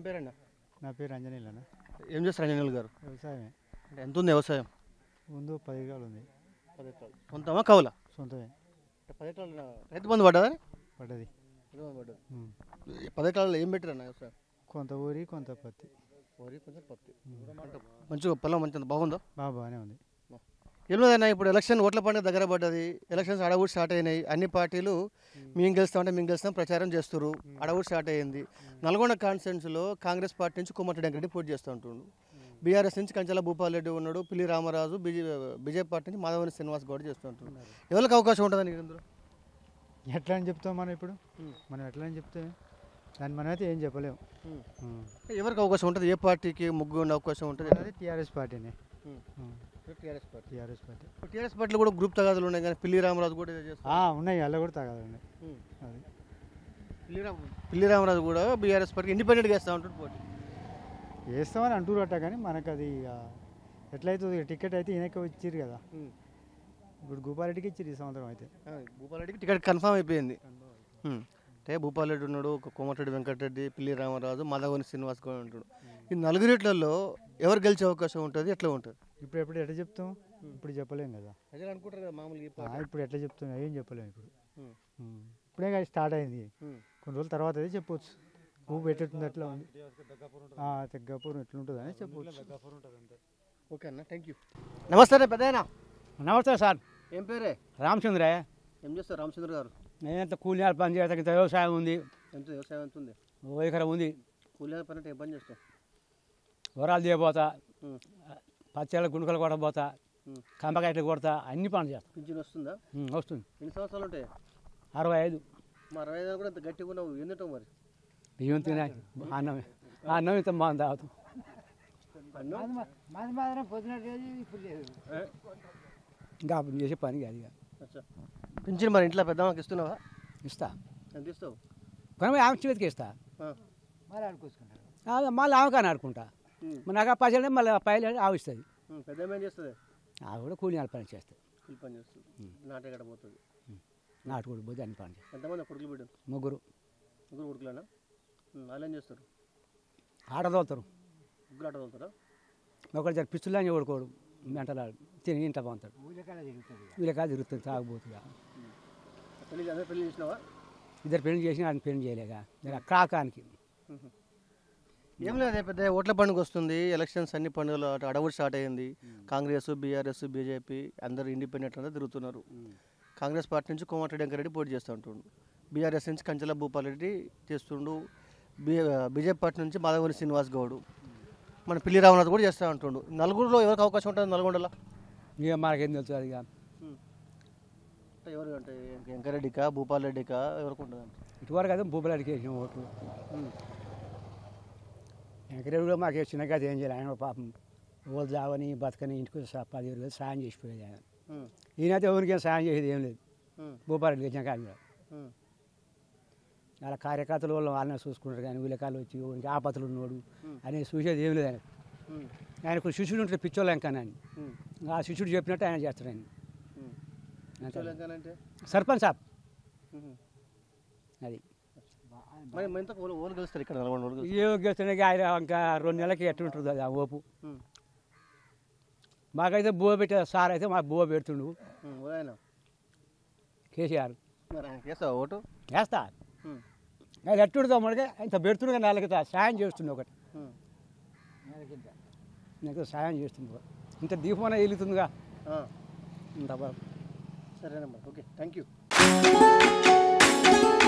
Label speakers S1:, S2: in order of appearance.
S1: పేరన్నా
S2: నా పేరు అంజనీలన్న
S1: ఏం చేస్తారు అంజనీల్ గారు
S2: వ్యవసాయమే
S1: అంటే ఎంత ఉంది వ్యవసాయం
S2: ముందు పది ఎకరాలు ఉంది
S1: పది ఎకరాలు సొంతమా కవులా
S2: సొంతమే
S1: అంటే పది ఎకరాలు రైతు బంధు పడ్డదా
S2: పడ్డది
S1: రైతు బంధు పడ్డది
S2: ఉమ్.
S1: ఈ పది ఎకరాల్లో ఏం పెట్టారన్న వ్యవసాయం
S2: కొంత ఊరి కొంత పత్తి
S1: వరి కొంచెం పత్తి అంటే మంచిగా పొలం మంచిగా బాగుందా
S2: బాగా బాగానే ఉంది
S1: ఏం లేదన్నా ఇప్పుడు ఎలక్షన్ ఓట్ల పండుగ దగ్గర పడ్డది ఎలక్షన్స్ అడవుడు స్టార్ట్ అయినాయి అన్ని పార్టీలు మేము గెలుస్తామంటే మేము గెలుస్తాం ప్రచారం చేస్తారు అడవుడు స్టార్ట్ అయ్యింది నల్గొండ కాన్స్టిట్యున్సీలో కాంగ్రెస్ పార్టీ నుంచి కుమ్మటి వెంకరెడ్డి పోటీ చేస్తూ ఉంటుండు బీఆర్ఎస్ నుంచి కంచెల భూపాల్ రెడ్డి ఉన్నాడు పిల్లి రామరాజు బీజే బీజేపీ పార్టీ నుంచి మాధవని శ్రీనివాస్ గౌడ్ చేస్తూ ఉంటున్నారు ఎవరికి అవకాశం ఉంటుందని ఇందులో
S2: ఎట్లా అని చెప్తాం మనం ఇప్పుడు
S1: ఉమ్.
S2: మనం ఎట్లా అని చెప్తే దాన్ని మనం అయితే ఏం చెప్పలేము ఉమ్.
S1: ఎవరికి అవకాశం ఉంటుంది ఏ పార్టీకి ముగ్గు ఉండే అవకాశం ఉంటుంది
S2: అది టీఆర్ఎస్ పార్టీనే
S1: TRS party
S2: TRS party
S1: TRS పార్టీలో కూడా గ్రూప్ తగాదులు ఉన్నాయి కానీ పిల్లి రామరాజు కూడా ఇదే చేస్తారు
S2: ఆ, ఉన్నాయి అలా కూడా తాగాలి అది
S1: పిల్లి రామ పిల్లి రామరాజు కూడా బీఆర్ఎస్ పార్టీ ఇండిపెండెంట్గా వేస్తూ ఉంటాడు పోటీ
S2: వేస్తామని అంటురట కానీ మనకు అది ఇక ఎట్లయితుంది టికెట్ అయితే ఈయనకే ఇచ్చిర్రు కదా ఇప్పుడు గోపారెడ్డికి ఇచ్చిర్రు ఈ సంవత్సరం అయితే
S1: భూపాలరెడ్డికి టికెట్ కన్ఫామ్ అయిపోయింది ఉమ్. అంటే భూపాలరెడ్డి ఉన్నాడు ఒక కోమటిరెడ్డి వెంకటరెడ్డి పిల్లి రామరాజు మాధవని శ్రీనివాస్ కూడా ఉంటాడు ఈ నలుగురిట్లలో ఎవరు గెలిచే అవకాశం ఉంటుంది ఎట్లా ఉంటుంది
S2: ఇప్పుడు ఎప్పుడు ఎట్లా చెప్తాం ఇప్పుడు చెప్పలేం కదా
S1: ప్రజలు అనుకుంటారు కదా మామూలుగా
S2: ఆ, ఇప్పుడు ఎట్లా చెప్తాం ఏం చెప్పలేము ఇప్పుడు ఉమ్. ఇప్పుడే కదా స్టార్ట్ అయింది కొన్ని రోజుల తర్వాత అయితే చెప్పొచ్చు ఊపు ఎట్లుంటుంది అట్లా ఉంది ఆ, తెగ్గపూర్ ఎట్లుంటుంది అని చెప్పొచ్చు
S1: ఓకే అన్న థ్యాంక్ యూ నమస్తే పెద్ద
S3: నమస్తే సార్
S1: ఏం పేరే
S3: రామచంద్రే
S1: ఏం చేస్తారు రామచంద్ర గారు
S3: నేనంత కూలినాలు పని చేస్తాను ఇంత వ్యవసాయం ఉంది
S1: ఎంత వ్యవసాయం ఎంత ఉంది
S3: ఓ ఎకరం ఉంది
S1: కూలి పని అంటే ఏం పని చేస్తాం
S3: వరాలు తీయబోతా
S1: ఉమ్.
S3: పచ్చేళ్ళ గుండుకలు కొట్టబోతా
S1: ఉమ్.
S3: కంపకాయట్లు కొడతా అన్ని పనులు చేస్తాను
S1: పింఛన్ వస్తుందా
S3: ఉమ్, వస్తుంది
S1: ఎన్ని సంవత్సరాలు ఉంటాయి
S3: అరవై ఐదు
S1: మా అరవై ఐదు కూడా ఇంత గట్టిగా ఉన్నావు ఎందుంటావు మరి
S3: బియ్యం తినా అన్నం అన్నం ఇంత బాగా తాగుతాం ఇంకా అప్పుడు చేసే పని కాదు ఇక
S1: అచ్చా పింఛన్ మరి ఇంట్లో పెద్దమ్మకి ఇస్తున్నావా
S3: ఇస్తా
S1: ఎంత ఇస్తావు
S3: కానీ ఆమె చేతికి ఇస్తా
S1: ఆ.
S3: ఆ, మళ్ళీ ఆమె కానీ ఆడుకుంటా
S1: ఉమ్.
S3: మరి నాకు ఆ పైసలు మళ్ళీ ఆ పైలు ఆవు ఇస్తుంది
S1: ఉమ్, పెద్ద ఏం చేస్తుంది
S3: ఆమె కూడా కూలినాలు పని చేస్తుంది
S1: కూలి పని చేస్తుంది నాటగడ పోతుంది
S3: నాటుకోడి పోతే అన్ని పని చేస్తాయి
S1: ఎంతమంది కొడుకులు బిడ్డలు
S3: ముగ్గురు
S1: ముగ్గురు కొడుకులేనా ఉమ్, వాళ్ళు ఏం చేస్తారు
S3: ఆట తోలుతారు
S1: ముగ్గురు ఆట వెళ్తారా
S3: ఒకటి జర పిచ్చులని ఓడుకోడు మెంటలాడు తిని ఇంట బాగుంటాడు వీళ్ళకాదు తిరుగుతుంది తాగుబోతుగా
S1: పెళ్లి అందరూ పెళ్లి చేసినావా
S3: ఇద్దరు పెళ్లి చేసిన ఆయన పెళ్లి చేయలేక జర కాకానికి
S1: ఏం లేదు పెద్ద ఓట్ల పండుగ వస్తుంది ఎలక్షన్స్ అన్ని పండుగలు అటు అడవుడు స్టార్ట్ అయ్యింది కాంగ్రెస్ బీఆర్ఎస్ బీజేపీ అందరూ ఇండిపెండెంట్ అంతా తిరుగుతున్నారు కాంగ్రెస్ పార్టీ నుంచి కోమటిరెడ్డి వెంకరెడ్డి పోటీ చేస్తూ ఉంటుండు బీఆర్ఎస్ నుంచి కంచెల భూపాలరెడ్డి చేస్తుండు బీ బీజేపీ పార్టీ నుంచి మాధవని శ్రీనివాస్ గౌడ్ మన పిల్లి రామనాథ్ కూడా చేస్తూ ఉంటుండు నలుగురులో ఎవరికి అవకాశం ఉంటుంది నల్గొండలో
S3: ఇక మనకేం తెలుసు అది ఇక
S1: అంటే ఎవరు అంటే వెంకరెడ్డికా భూపాల్ రెడ్డికా ఎవరికి ఉంటుంది అంటే
S3: ఇటువరకు అయితే భూపలాడికి వేసిన ఓట్లు వెంకటరెడ్డి కూడా మాకు చిన్నగా ఏం చేయాలి ఆయన పాపం ఓళ్ళు దావని బతకని ఇంటికి వచ్చి సా- పది వేలు సాయం చేసిపోయేది ఆయన ఈయనైతే ఎవరికి ఏం సాయం చేసేది ఏం లేదు భూపారెడ్డికి వచ్చిన కానీ అలా కార్యకర్తలు వాళ్ళు వాళ్ళని చూసుకుంటారు కానీ వీళ్ళకాలు వచ్చి ఎవరికి ఆపత్తులు ఉన్నాడు అనేది చూసేది ఏం లేదు ఆయన ఆయనకు శిష్యుడు ఉంటుంది పిచ్చోళ్ళు ఎంకని అని ఆ శిష్యుడు చెప్పినట్టు ఆయన చేస్తాడు ఆయన అంతే.
S1: అంటే
S3: సర్పంచ్ సాబ్ అది
S1: మరి ఎంత ఓలు ఓలు గెలుస్తారు ఇక్కడ నల్గొండ ఓలు గెలుస్తారు
S3: ఏ గెలుస్తున్నాయి ఆయన ఇంకా రెండు నెలలకి ఎట్టుంటుంది అది ఆ ఓపు
S1: ఉమ్.
S3: మాకైతే బువ్వ పెట్టే సార్ అయితే మాకు బువ్వ పెడుతుండు
S1: ఉమ్, ఓయన
S3: కేసీఆర్
S1: మరి ఆయనకి వేస్తావా ఓటు
S3: వేస్తా
S1: ఉమ్,
S3: అది ఎట్టుండదో మనకి ఇంత పెడుతుండగా నెలకి సాయం చేస్తుంది ఒకటి
S1: ఉమ్.
S3: నాకు సాయం చేస్తుంది ఇంత దీపం అనేది వెలుగుతుందిగా
S1: ఆ,
S3: ఇంత బాగా
S1: సరేనమ్మా ఓకే థ్యాంక్ యూ